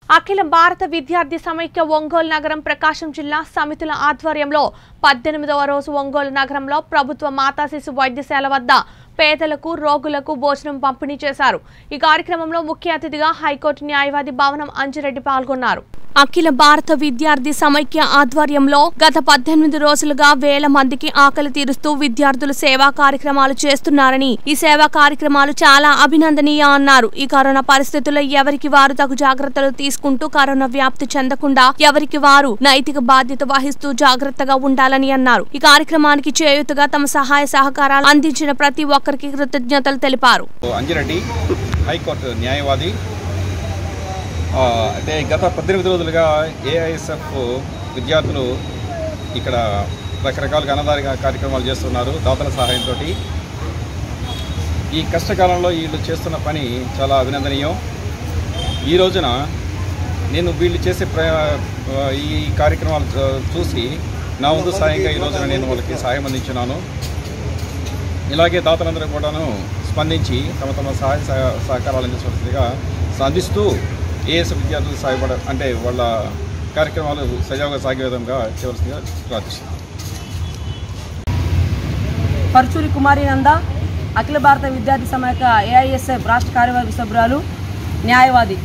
అఖిల భారత విద్యార్థి సమైక్య ఒంగోలు నగరం ప్రకాశం జిల్లా సమితుల ఆధ్వర్యంలో పద్దెనిమిదవ రోజు ఒంగోలు నగరంలో ప్రభుత్వ మాతా శిశు వైద్యశాల వద్ద పేదలకు రోగులకు భోజనం పంపిణీ చేశారు ఈ కార్యక్రమంలో ముఖ్య అతిథిగా హైకోర్టు న్యాయవాది భవనం అంజిరెడ్డి పాల్గొన్నారు అఖిల భారత విద్యార్థి సమైక్య ఆధ్వర్యంలో గత పద్దెనిమిది రోజులుగా వేల మందికి ఆకలి తీరుస్తూ విద్యార్థులు సేవా కార్యక్రమాలు చేస్తున్నారని ఈ సేవా కార్యక్రమాలు చాలా అభినందనీయ అన్నారు ఈ కరోనా పరిస్థితుల్లో ఎవరికి వారు తగు జాగ్రత్తలు తీసుకుంటూ కరోనా వ్యాప్తి చెందకుండా ఎవరికి వారు నైతిక బాధ్యత వహిస్తూ జాగ్రత్తగా ఉండాలని అన్నారు ఈ కార్యక్రమానికి చేయూతగా తమ సహాయ సహకారాలు అందించిన ప్రతి ఒక్కరికి కృతజ్ఞతలు తెలిపారు అంజిరెడ్డి హైకోర్టు న్యాయవాది ఆ, అంటే గత పద్దెనిమిది రోజులుగా ఏఐఎస్ఎఫ్ విద్యార్థులు ఇక్కడ రకరకాలుగా అన్నదారి కార్యక్రమాలు చేస్తున్నారు దాతల సహాయంతో ఈ కష్టకాలంలో వీళ్ళు చేస్తున్న పని చాలా అభినందనీయం ఈ రోజున నేను వీళ్ళు చేసే ప్ర ఈ కార్యక్రమాలు చూ- చూసి నా వంతు సాయంగా ఈ రోజున నేను వాళ్ళకి సహాయం అందించున్నాను ఇలాగే దాతలందరూ కూడాను స్పందించి తమ తమ సహాయ సహ- సహకారాలు అందించవలసిందిగా అందిస్తూ ఏఎస్ విద్యార్థులు సహాయపడ అంటే వాళ్ళ కార్యక్రమాలు సజావుగా సాగే విధంగా చేయవలసిందిగా ప్రార్థిస్తున్నాను పరుచూరి కుమారి నంద అఖిల భారత విద్యార్థి సమైక్య ఏఐఎస్ఎఫ్ రాష్ట్ర కార్యవర్గ సభ్యురాలు న్యాయవాది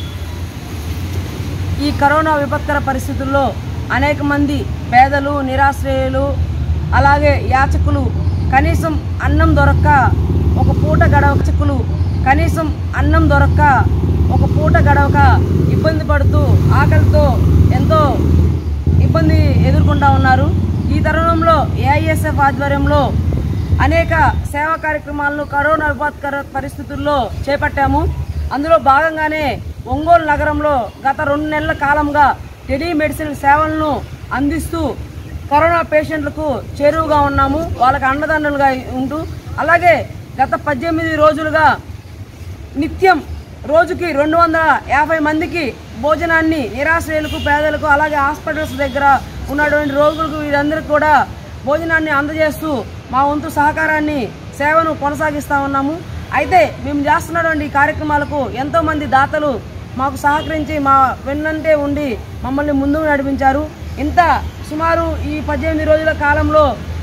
ఈ కరోనా విపత్కర పరిస్థితుల్లో అనేక మంది పేదలు నిరాశ్రయులు అలాగే యాచకులు కనీసం అన్నం దొరక్క ఒక పూట గడవచకులు కనీసం అన్నం దొరక్క ఒక పూట గడవక ఇబ్బంది పడుతూ ఆకలితో ఎంతో ఇబ్బంది ఎదుర్కొంటా ఉన్నారు ఈ తరుణంలో ఏఐఎస్ఎఫ్ ఆధ్వర్యంలో అనేక సేవా కార్యక్రమాలను కరోనా విపత్కర పరిస్థితుల్లో చేపట్టాము అందులో భాగంగానే ఒంగోలు నగరంలో గత రెండు నెలల కాలంగా టెలిమెడిసిన్ సేవలను అందిస్తూ కరోనా పేషెంట్లకు చేరువుగా ఉన్నాము వాళ్ళకి అండదండలుగా ఉంటూ అలాగే గత పద్దెనిమిది రోజులుగా నిత్యం రోజుకి రెండు వందల యాభై మందికి భోజనాన్ని నిరాశ్రయులకు పేదలకు అలాగే హాస్పిటల్స్ దగ్గర ఉన్నటువంటి రోగులకు వీరందరికీ కూడా భోజనాన్ని అందజేస్తూ మా వంతు సహకారాన్ని సేవను కొనసాగిస్తూ ఉన్నాము అయితే మేము చేస్తున్నటువంటి ఈ కార్యక్రమాలకు ఎంతోమంది దాతలు మాకు సహకరించి మా వెన్నంటే ఉండి మమ్మల్ని ముందుకు నడిపించారు ఇంత సుమారు ఈ పద్దెనిమిది రోజుల కాలంలో